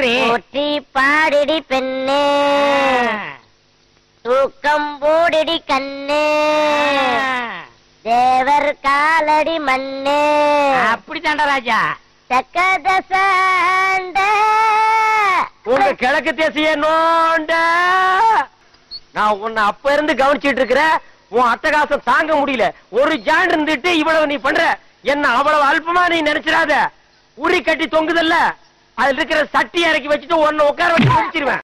சரி போற்றி பாடிடி பெண்ணே தூக்கம் போடிடி கண்ணே தேவர் காலடி மண்ணே அப்படித்தாண்டா ராஜா சக்கதசாண்ட உங்க கிழக்கு தேசிய நோண்ட நான் உன்னை அப்ப இருந்து கவனிச்சிட்டு இருக்கிறேன் உன் அட்டகாசம் தாங்க முடியல ஒரு ஜான் இருந்துட்டு இவ்வளவு நீ பண்ற என்ன அவ்வளவு அல்பமா நீ நினைச்சிடாத உரி கட்டி தொங்குதல்ல அதுல இருக்கிற சட்டி இறக்கி வச்சுட்டு உன்னை உட்கார வச்சு முடிச்சிருவேன்